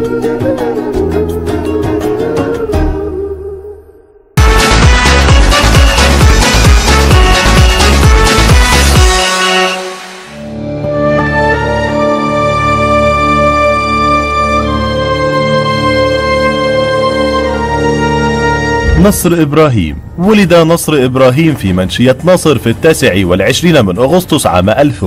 نصر إبراهيم ولد نصر إبراهيم في منشية نصر في التاسع والعشرين من أغسطس عام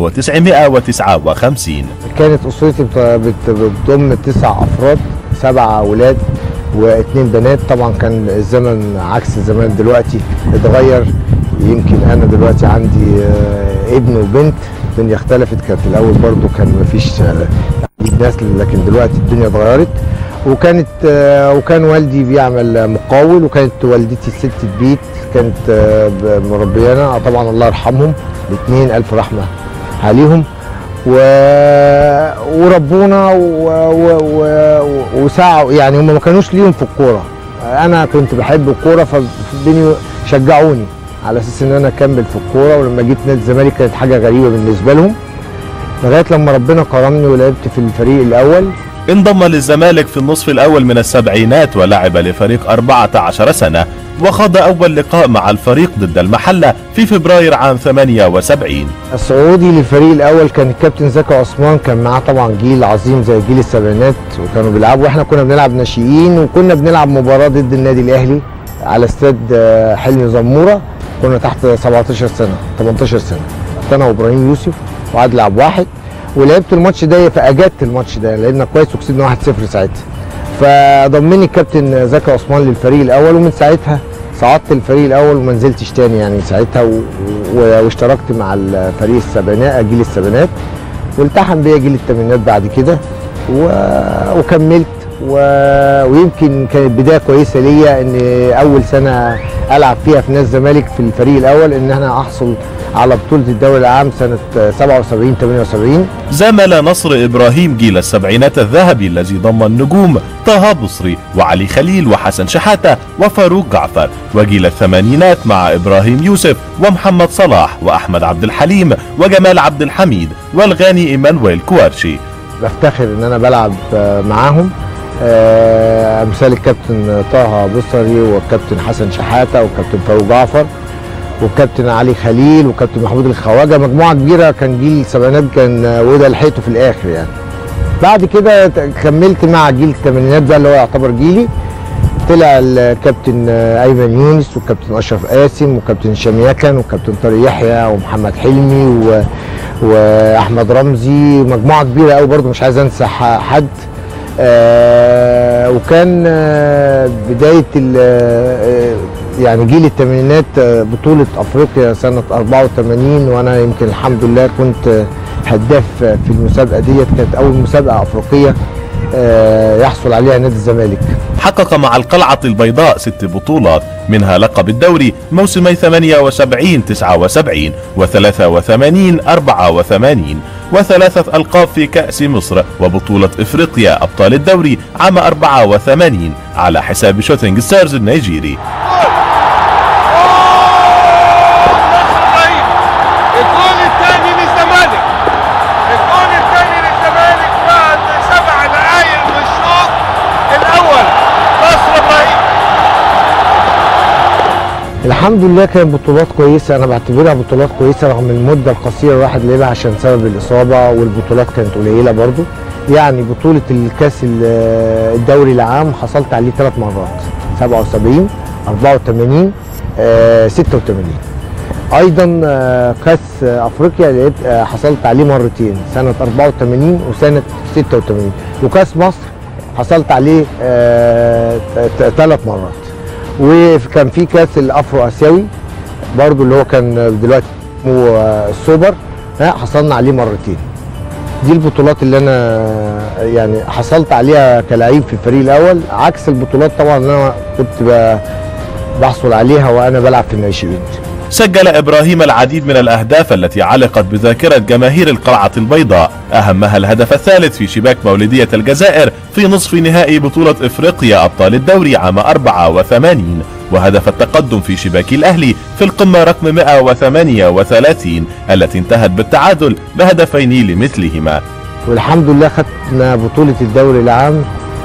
1959 كانت اسرتي بت- بت- بتضم تسع افراد سبع اولاد واثنين بنات طبعا كان الزمن عكس الزمان دلوقتي اتغير يمكن انا دلوقتي عندي آه، ابن وبنت الدنيا اختلفت كانت الاول برضو كان مفيش آه، ناس لكن دلوقتي الدنيا اتغيرت وكانت آه، وكان والدي بيعمل آه، مقاول وكانت والدتي ست البيت كانت آه، ب- مربيانا طبعا الله يرحمهم الاثنين الف رحمه عليهم و... وربونا و... و... و... وساعوا يعني هم ما كانوش ليهم في الكوره انا كنت بحب الكوره فالدنيا شجعوني على اساس ان انا اكمل في الكوره ولما جيت نادي الزمالك كانت حاجه غريبه بالنسبه لهم لغايه لما ربنا كرمني ولعبت في الفريق الاول انضم للزمالك في النصف الأول من السبعينات ولعب لفريق 14 سنة وخاض أول لقاء مع الفريق ضد المحلة في فبراير عام 78 الصعودي للفريق الاول كان الكابتن زكي عثمان كان معاه طبعا جيل عظيم زي جيل السبعينات وكانوا بيلعبوا واحنا كنا بنلعب ناشئين وكنا بنلعب مباراه ضد النادي الاهلي على استاد آه، حلمي زموره كنا تحت 17 سنه 18 سنه كنت انا وابراهيم يوسف وعادل عبد واحد ولعبت الماتش ده فاجدت الماتش ده لعبنا كويس وكسبنا 1-0 ساعتها فضمني الكابتن زكي عثمان للفريق الاول ومن ساعتها صعدت الفريق الاول وما نزلتش تاني يعني ساعتها و... و... واشتركت مع الفريق السبعينات جيل السبعينات والتحم بيا جيل الثمانينات بعد كده و... وكملت و... ويمكن كانت بدايه كويسه ليا ان اول سنه العب فيها في نادي الزمالك في الفريق الاول ان انا احصل على بطوله الدوري العام سنه 77 78 زمل نصر إبراهيم جيل السبعينات الذهبي الذي ضم النجوم طه بصري وعلي خليل وحسن شحاتة وفاروق جعفر وجيل الثمانينات مع إبراهيم يوسف ومحمد صلاح وأحمد عبد الحليم وجمال عبد الحميد والغاني إيمانويل كوارشي بفتخر ان انا بلعب آه، معاهم آه، امثال الكابتن طه بصري والكابتن حسن شحاته والكابتن فاروق جعفر والكابتن علي خليل والكابتن محمود الخواجه مجموعه كبيره كان جيل السبعينات كان آه، وده لحقته في الاخر يعني بعد كده ت- كملت مع جيل الثمانينات ده اللي هو يعتبر جيلي طلع الكابتن آه، ايمن يونس والكابتن اشرف قاسم والكابتن هشام يكن والكابتن طارق يحيى ومحمد حلمي و... واحمد رمزي مجموعه كبيره قوي برضو مش عايز انسى ح- حد آه وكان آه بدايه ال- آه يعني جيل الثمانينات آه، بطوله افريقيا سنه 84 وانا يمكن الحمد لله كنت آه، هداف آه، في المسابقه ديت كانت اول مسابقه افريقيه آه، يحصل عليها نادي الزمالك حقق مع القلعة البيضاء ست بطولات منها لقب الدوري موسمي 78 79 و83 84 وثلاثة ألقاب في كأس مصر وبطولة إفريقيا أبطال الدوري عام 84 على حساب شوتينج ستارز النيجيري الجول الثاني للزمالك الجول الثاني للزمالك بعد سبع دقائق من الشوط الاول نصر ابراهيم الحمد لله كانت بطولات كويسه انا بعتبرها بطولات كويسه رغم المده القصيره الواحد لعبها عشان سبب الاصابه والبطولات كانت قليله برضو يعني بطوله الكاس ال- الدوري العام حصلت عليه ثلاث مرات 77 84 آه، 86 ايضا آه، كاس آه، افريقيا لقيت آه، حصلت عليه مرتين سنه 84 وسنه 86 وكاس مصر حصلت عليه ثلاث مرات وكان في كاس الافرو اسيوي برضو اللي هو كان دلوقتي اسمه آه، السوبر ها، حصلنا عليه مرتين دي البطولات اللي انا يعني حصلت عليها كلاعب في الفريق الاول عكس البطولات طبعا اللي انا كنت ب- بحصل عليها وانا بلعب في الناشئين سجل إبراهيم العديد من الأهداف التي علقت بذاكرة جماهير القلعة البيضاء أهمها الهدف الثالث في شباك مولودية الجزائر في نصف نهائي بطولة إفريقيا أبطال الدوري عام 84 وهدف التقدم في شباك الأهلي في القمة رقم 138 التي انتهت بالتعادل بهدفين لمثلهما والحمد لله خدنا بطولة الدوري العام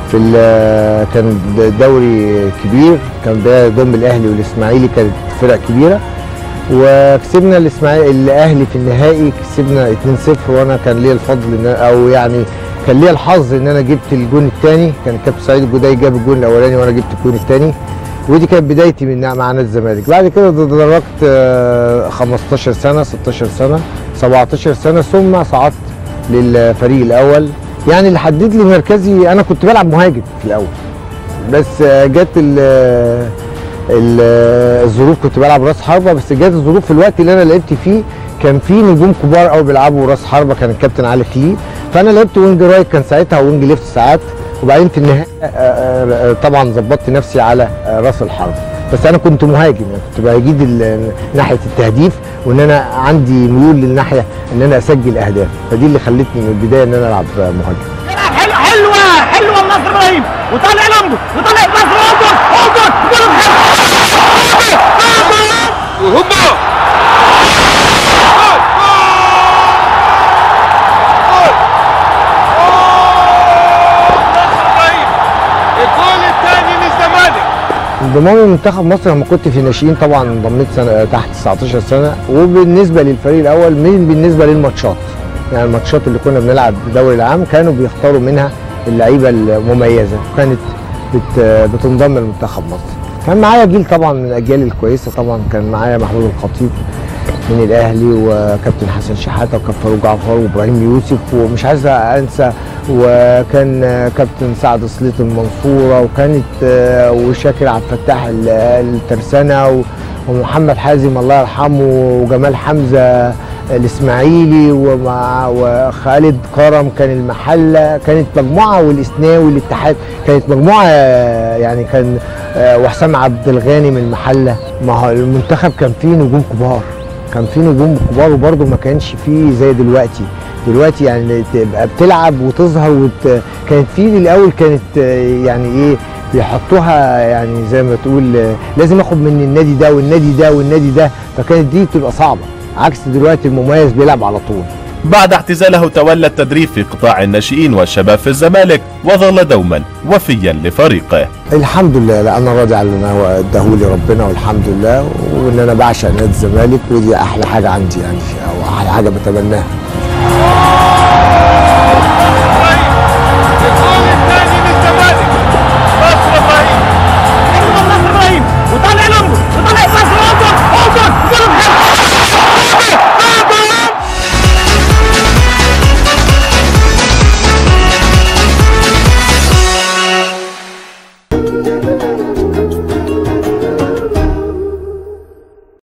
في ال- كان دوري كبير كان ده ضم الاهلي والاسماعيلي كانت فرق كبيره وكسبنا الاسماعيلي الاهلي في النهائي كسبنا 2-0 وانا كان ليا الفضل إن او يعني كان ليا الحظ ان انا جبت الجون الثاني كان كابتن سعيد الجداي جاب الجون الاولاني وانا جبت الجون الثاني ودي كانت بدايتي من مع نادي الزمالك بعد كده تدرجت آه، 15 سنه 16 سنه 17 سنه ثم صعدت للفريق الاول يعني اللي حدد لي مركزي انا كنت بلعب مهاجم في الاول بس آه، جت ال- ال- الظروف كنت بلعب راس حربه بس جت الظروف في الوقت اللي انا لعبت فيه كان في نجوم كبار قوي بيلعبوا راس حربه كان الكابتن علي خليل فانا لعبت وينج رايت كان ساعتها وينج ليفت ساعات وبعدين في النهايه آه، آه، آه، طبعا ظبطت نفسي على آه، راس الحربه بس انا كنت مهاجم يعني كنت بجيد ال- ناحيه التهديف وان انا عندي ميول للناحيه ان انا اسجل اهداف فدي اللي خلتني من البدايه ان انا العب آه، مهاجم حلوه حلوه حلوه نصر ابراهيم وطلع لمبو وطلع نصر اوجد اوجد جول وهوبا جول جول جول نصر ابراهيم الجول الثاني للزمالك انضمامي لمنتخب مصر لما كنت في الناشئين طبعا انضميت سنه تحت 19 سنه وبالنسبه للفريق الاول من بالنسبه للماتشات يعني الماتشات اللي كنا بنلعب في الدوري العام كانوا بيختاروا منها اللعيبه المميزه وكانت بت بتنضم لمنتخب مصر كان معايا جيل طبعا من الاجيال الكويسه طبعا كان معايا محمود الخطيب من الاهلي وكابتن حسن شحاته وكابتن فاروق جعفر وابراهيم يوسف ومش عايز انسى وكان كابتن سعد سليط المنصوره وكانت آه، وشاكر عبد الفتاح ال- الترسانه و- ومحمد حازم الله يرحمه وجمال حمزه الاسماعيلي ومع وخالد كرم كان المحله كانت مجموعه والاسناوي والاتحاد كانت مجموعه آه، يعني كان آه، وحسام عبد الغاني من المحله ما هو المنتخب كان فيه نجوم كبار كان فيه نجوم كبار وبرضه ما كانش فيه زي دلوقتي دلوقتي يعني تبقى بتلعب وتظهر وت... كانت في الاول كانت آه، يعني ايه بيحطوها يعني زي ما تقول آه، لازم اخد من النادي ده والنادي ده والنادي ده فكانت دي بتبقى صعبه عكس دلوقتي المميز بيلعب على طول بعد اعتزاله تولى التدريب في قطاع الناشئين والشباب في الزمالك وظل دوما وفيا لفريقه الحمد لله لا انا راضي على اللي انا اداهولي ربنا والحمد لله وان انا بعشق نادي الزمالك ودي احلى حاجه عندي يعني او احلى حاجه بتمناها